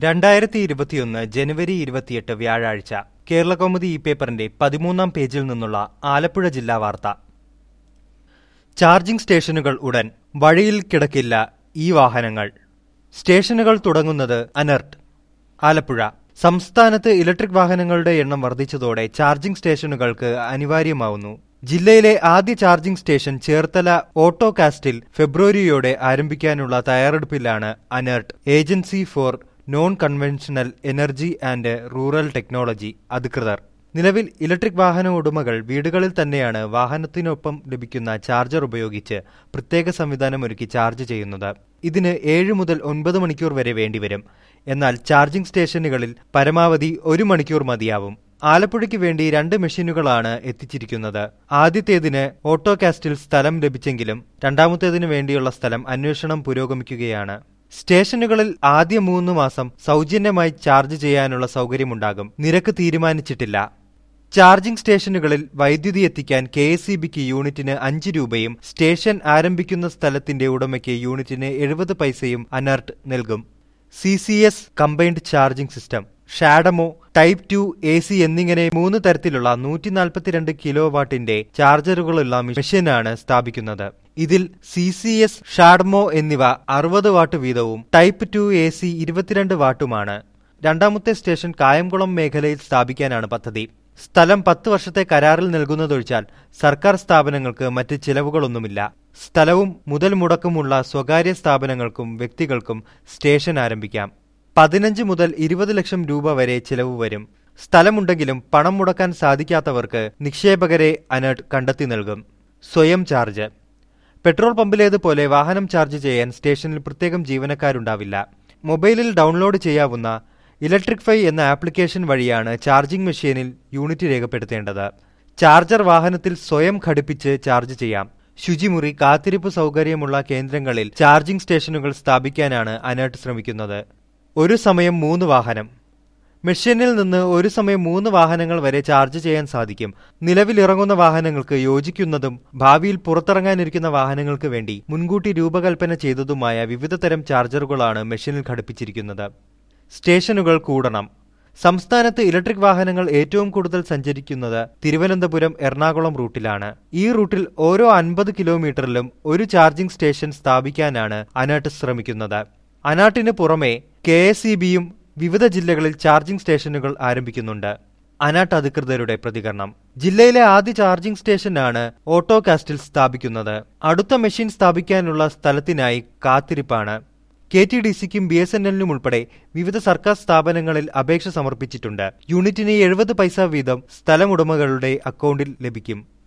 രണ്ടായിരത്തി ഇരുപത്തിയൊന്ന് ജനുവരി ഇരുപത്തിയെട്ട് വ്യാഴാഴ്ച കേരളകൗമുദി ഈ പേപ്പറിന്റെ പതിമൂന്നാം പേജിൽ നിന്നുള്ള ആലപ്പുഴ ജില്ലാ വാർത്ത ചാർജിംഗ് സ്റ്റേഷനുകൾ ഉടൻ വഴിയിൽ കിടക്കില്ല ഈ വാഹനങ്ങൾ സ്റ്റേഷനുകൾ തുടങ്ങുന്നത് അനർട്ട് ആലപ്പുഴ സംസ്ഥാനത്ത് ഇലക്ട്രിക് വാഹനങ്ങളുടെ എണ്ണം വർദ്ധിച്ചതോടെ ചാർജിംഗ് സ്റ്റേഷനുകൾക്ക് അനിവാര്യമാവുന്നു ജില്ലയിലെ ആദ്യ ചാർജിംഗ് സ്റ്റേഷൻ ചേർത്തല ഓട്ടോ കാസ്റ്റിൽ ഫെബ്രുവരിയോടെ ആരംഭിക്കാനുള്ള തയ്യാറെടുപ്പിലാണ് ANERT agency for non conventional energy and rural technology അധികൃതർ നിലവിൽ ഇലക്ട്രിക് വാഹന ഉടമകൾ വീടുകളിൽ തന്നെയാണ് വാഹനത്തിനൊപ്പം ലഭിക്കുന്ന ചാർജർ ഉപയോഗിച്ച് പ്രത്യേക സംവിധാനമൊരുക്കി ചാർജ് ചെയ്യുന്നത് ഇതിന് ഏഴ് മുതൽ ഒൻപത് മണിക്കൂർ വരെ വേണ്ടിവരും എന്നാൽ ചാർജിംഗ് സ്റ്റേഷനുകളിൽ പരമാവധി ഒരു മണിക്കൂർ മതിയാവും ആലപ്പുഴയ്ക്ക് വേണ്ടി രണ്ട് മെഷീനുകളാണ് എത്തിച്ചിരിക്കുന്നത് ആദ്യത്തേതിന് ഓട്ടോകാസ്റ്റിൽ സ്ഥലം ലഭിച്ചെങ്കിലും രണ്ടാമത്തേതിനു വേണ്ടിയുള്ള സ്ഥലം അന്വേഷണം പുരോഗമിക്കുകയാണ് സ്റ്റേഷനുകളിൽ ആദ്യ മൂന്ന് മാസം സൗജന്യമായി ചാർജ് ചെയ്യാനുള്ള സൗകര്യമുണ്ടാകും നിരക്ക് തീരുമാനിച്ചിട്ടില്ല ചാർജിംഗ് സ്റ്റേഷനുകളിൽ വൈദ്യുതി എത്തിക്കാൻ കെ എസ് ഇ ബിക്ക് യൂണിറ്റിന് അഞ്ച് രൂപയും സ്റ്റേഷൻ ആരംഭിക്കുന്ന സ്ഥലത്തിന്റെ ഉടമയ്ക്ക് യൂണിറ്റിന് എഴുപത് പൈസയും അനർട്ട് നൽകും C C S combined charging system CHAdeMO type two A C എന്നിങ്ങനെ മൂന്ന് തരത്തിലുള്ള നൂറ്റി നാൽപ്പത്തിരണ്ട് കിലോ വാട്ടിന്റെ ചാർജറുകളുള്ള മെഷീനാണ് സ്ഥാപിക്കുന്നത് ഇതിൽ സി സി എസ് ഷാഡ്മോ എന്നിവ അറുപത് വാട്ട് വീതവും ടൈപ്പ് ടു എ സി ഇരുപത്തിരണ്ട് വാട്ടുമാണ് രണ്ടാമത്തെ സ്റ്റേഷൻ കായംകുളം മേഖലയിൽ സ്ഥാപിക്കാനാണ് പദ്ധതി സ്ഥലം പത്ത് വർഷത്തെ കരാറിൽ നൽകുന്നതൊഴിച്ചാൽ സർക്കാർ സ്ഥാപനങ്ങൾക്ക് മറ്റ് ചിലവുകളൊന്നുമില്ല സ്ഥലവും മുതൽ മുടക്കുമുള്ള സ്വകാര്യ സ്ഥാപനങ്ങൾക്കും വ്യക്തികൾക്കും സ്റ്റേഷൻ ആരംഭിക്കാം പതിനഞ്ച് മുതൽ ഇരുപത് ലക്ഷം രൂപ വരെ ചിലവ് വരും സ്ഥലമുണ്ടെങ്കിലും പണം മുടക്കാൻ സാധിക്കാത്തവർക്ക് നിക്ഷേപകരെ അനർട്ട് കണ്ടെത്തി നൽകും സ്വയം ചാർജ് പെട്രോൾ പമ്പിലേതുപോലെ വാഹനം ചാർജ് ചെയ്യാൻ സ്റ്റേഷനിൽ പ്രത്യേകം ജീവനക്കാരുണ്ടാവില്ല മൊബൈലിൽ ഡൗൺലോഡ് ചെയ്യാവുന്ന ഇലക്ട്രിക് ഫൈ എന്ന ആപ്ലിക്കേഷൻ വഴിയാണ് ചാർജിംഗ് മെഷീനിൽ യൂണിറ്റ് രേഖപ്പെടുത്തേണ്ടത് ചാർജർ വാഹനത്തിൽ സ്വയം ഘടിപ്പിച്ച് ചാർജ് ചെയ്യാം ശുചിമുറി കാത്തിരിപ്പ് സൗകര്യമുള്ള കേന്ദ്രങ്ങളിൽ ചാർജിംഗ് സ്റ്റേഷനുകൾ സ്ഥാപിക്കാനാണ് അനർട്ട് ശ്രമിക്കുന്നത് ഒരു സമയം മൂന്ന് വാഹനം മെഷീനിൽ നിന്ന് ഒരു സമയം മൂന്ന് വാഹനങ്ങൾ വരെ ചാർജ് ചെയ്യാൻ സാധിക്കും നിലവിലിറങ്ങുന്ന വാഹനങ്ങൾക്ക് യോജിക്കുന്നതും ഭാവിയിൽ പുറത്തിറങ്ങാനിരിക്കുന്ന വാഹനങ്ങൾക്ക് വേണ്ടി മുൻകൂട്ടി രൂപകൽപ്പന ചെയ്തതുമായ വിവിധ തരം ചാർജറുകളാണ് മെഷീനിൽ ഘടിപ്പിച്ചിരിക്കുന്നത് സ്റ്റേഷനുകൾ കൂടണം സംസ്ഥാനത്ത് ഇലക്ട്രിക് വാഹനങ്ങൾ ഏറ്റവും കൂടുതൽ സഞ്ചരിക്കുന്നത് തിരുവനന്തപുരം എറണാകുളം റൂട്ടിലാണ് ഈ റൂട്ടിൽ ഓരോ അൻപത് കിലോമീറ്ററിലും ഒരു ചാർജിംഗ് സ്റ്റേഷൻ സ്ഥാപിക്കാനാണ് അനാട്ട് ശ്രമിക്കുന്നത് അനാട്ടിന് പുറമെ കെ എസ് ഇ ബിയും വിവിധ ജില്ലകളിൽ ചാർജിംഗ് സ്റ്റേഷനുകൾ ആരംഭിക്കുന്നുണ്ട് അനാട്ട് അധികൃതരുടെ പ്രതികരണം ജില്ലയിലെ ആദ്യ ചാർജിംഗ് സ്റ്റേഷനാണ് ഓട്ടോകാസ്റ്റിൽ സ്ഥാപിക്കുന്നത് അടുത്ത മെഷീൻ സ്ഥാപിക്കാനുള്ള സ്ഥലത്തിനായി കാത്തിരിപ്പാണ് കെ ടി ഡി സിക്കും ബി എസ് എൻ എല്ലിനും ഉൾപ്പെടെ വിവിധ സർക്കാർ സ്ഥാപനങ്ങളിൽ അപേക്ഷ സമർപ്പിച്ചിട്ടുണ്ട് യൂണിറ്റിന് എഴുപത് പൈസ വീതം സ്ഥലമുടമകളുടെ അക്കൗണ്ടിൽ ലഭിക്കും